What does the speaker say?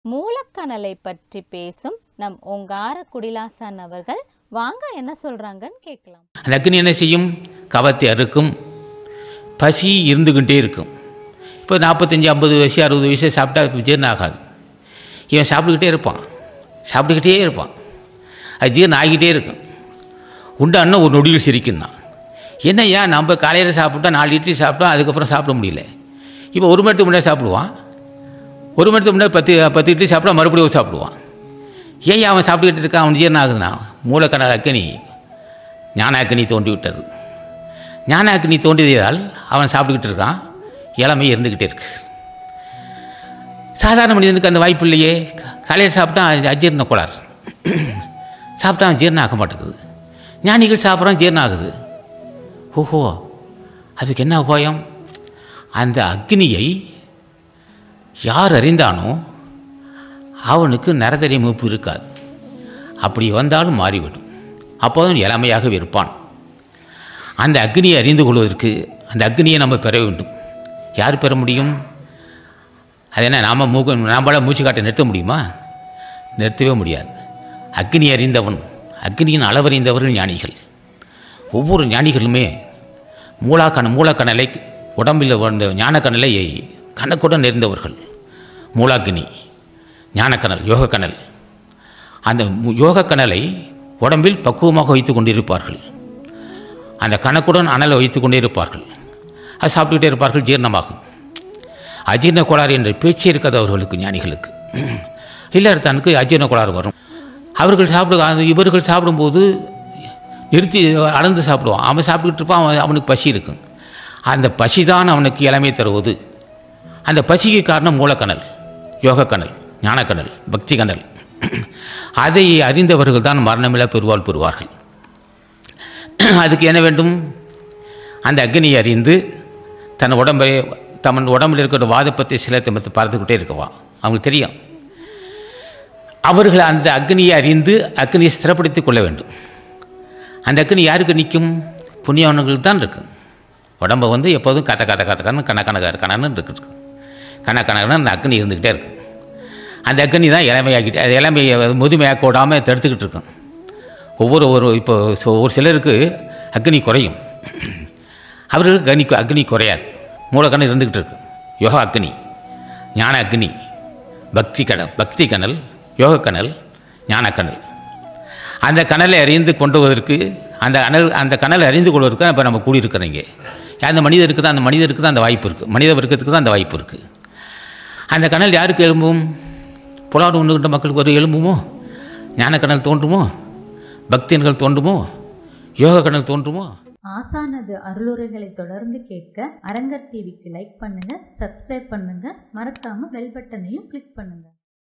மூலக்கணலை பற்றி பேசும் நம் ஓங்கார குடிலாசன் அவர்கள் வாங்க என்ன சொல்றாங்கன்னு கேட்கலாம் அந்த அக்னி என்ன செய்யும் கவத்தை அறுக்கும் பசி இருந்துக்கிட்டே இருக்கும் இப்போ நாற்பத்தஞ்சு ஐம்பது வயசு அறுபது வயசு சாப்பிட்டா இப்ப ஜீரணம் ஆகாது இவன் சாப்பிட்டுக்கிட்டே இருப்பான் சாப்பிட்டுக்கிட்டே இருப்பான் அது ஜீரணம் ஆகிட்டே இருக்கும் உண்டான்னா ஒரு நொடியில் சிரிக்குன்னா என்னய்யா நம்ம காலையில் சாப்பிட்டா நாலு இட்லி சாப்பிட்டோம் அதுக்கப்புறம் சாப்பிட முடியல இப்போ ஒரு மணி நேரத்துக்கு முன்னாடி சாப்பிடுவான் ஒரு மணி நேரத்துக்கு முன்னாடி பத்து பத்து இட்லி சாப்பிட்டா மறுபடியும் சாப்பிடுவான் ஏன் அவன் சாப்பிட்டுக்கிட்டு இருக்கான் அவன் ஜீரணம் ஆகுதுன்னா மூலக்கணல் அக்கனி ஞான அக்னி தோண்டி விட்டது ஞான அக்னி தோண்டியதால் அவன் சாப்பிட்டுக்கிட்டு இருக்கான் இளமை இருந்துக்கிட்டே இருக்கு சாதாரண மனிதனுக்கு அந்த வாய்ப்பு இல்லையே க- காலையில் சாப்பிட்டா அது அஜீரண கோளாறு சாப்பிட்டா அவன் ஜீரணம் ஆக மாட்டேங்குது ஞானிகள் சாப்பிட்றான் ஜீரணம் ஆகுது ஓஹோ அதுக்கு என்ன உபாயம் அந்த அக்னியை யார் அறிந்தானோ அவனுக்கு நரதரி மூப்பு இருக்காது அப்படி வந்தாலும் மாறிவிடும் அப்போதும் இளமையாக இருப்பான் அந்த அக்னியை அறிந்து கொள்வதற்கு அந்த அக்னியை நம்ம பெற வேண்டும் யார் பெற முடியும் அது என்ன நாம் மூக்க நம்மளால் மூச்சு காட்ட நிறுத்த முடியுமா நிறுத்தவே முடியாது அக்னி அறிந்தவன் அக்னியின் அளவறிந்தவர்கள் ஞானிகள் ஒவ்வொரு ஞானிகளுமே மூலாக்கண மூலக்கணலை உடம்பில் வந்த ஞானக்கணலை கணக்குடன் நிறைந்தவர்கள் மூலாக்கினி ஞானக்கணல் யோகக்கணல் அந்த மு- யோகக்கணலை உடம்பில் பக்குவமாக வைத்து கொண்டிருப்பார்கள் அந்த கணக்குடன் அனலை வைத்து கொண்டே இருப்பார்கள் அது சாப்பிட்டுக்கிட்டே இருப்பார்கள் ஜீரணமாகும் அஜீரண கோளாறு என்ற பேச்சே இருக்காது அவர்களுக்கு ஞானிகளுக்கு இல்லறத்தானுக்கு அஜீரண கோளாறு வரும் அவர்கள் சாப்பிடு அது இவர்கள் சாப்பிடும்போது நிறுத்தி அளந்து சாப்பிடுவான் அவன் சாப்பிட்டுக்கிட்டு இருப்பான் அவன் அவனுக்கு பசி இருக்கும் அந்த பசி தான் அவனுக்கு இளமை தருவது அந்த பசிக்கு காரணம் மூலக்கணல் யோகக்கணல் ஞானக்கணல் பக்தி கணல் அதை அறிந்தவர்கள் தான் மரணமில்லா பெருவாள் பெறுவார்கள் அதுக்கு என்ன வேண்டும் அந்த அக்னியை அறிந்து தன் உடம்பை தமன் உடம்பில் இருக்கிற வாதப்பத்தை சிலத்தை மற்ற பார்த்துக்கிட்டே இருக்கவா அவங்களுக்கு தெரியும் அவர்கள் அந்த அக்னியை அறிந்து அக்னியை ஸ்திரப்படுத்திக் கொள்ள வேண்டும் அந்த அக்னி யாருக்கு நிற்கும் புண்ணியவனுங்களுக்கு தான் இருக்கும் உடம்பை வந்து எப்போதும் கத கத கத கண்ணு கண கணக்க கணன்னு இருக்குது கண கணக்குன்னு அந்த அக்னி இருந்துக்கிட்டே இருக்கும் அந்த அக்னி தான் இளமையாக்கிட்டு அது இளமையை முதுமையாக்க விடாமல் தடுத்துக்கிட்டு இருக்கும் ஒவ்வொரு ஒரு இப்போ சொ- ஒரு சிலருக்கு அக்னி குறையும் அவர்களுக்கு அக்னி அக்னி குறையாது மூலக்கணல் இருந்துக்கிட்டு இருக்கு யோகா அக்னி ஞான அக்னி பக்தி கடல் பக்தி கணல் யோக கணல் ஞானக்கணல் அந்த கணலை அறிந்து கொண்டு வருவதற்கு அந்த அனல் அந்த கணலை அறிந்து கொள்வதற்கு தான் இப்போ நம்ம கூடியிருக்கிறீங்க அந்த மனிதருக்கு தான் அந்த மனிதருக்கு தான் அந்த வாய்ப்பு இருக்குது மனித வர்க்கத்துக்கு தான் அந்த வாய்ப்பு இருக்குது அந்த கணல் யாருக்கு எழும்பும் புலாடு உண்ணுகின்ற மக்களுக்கு ஒரு எழும்புமோ ஞானக்கணல் தோன்றுமோ பக்தியன்கள் தோன்றுமோ யோக கணல் தோன்றுமோ ஆசானது அருளுரைகளை தொடர்ந்து கேட்க அரங்கர் டிவிக்கு லைக் பண்ணுங்க சப்ஸ்கிரைப் பண்ணுங்க மறக்காம பெல் பட்டனையும் கிளிக் பண்ணுங்க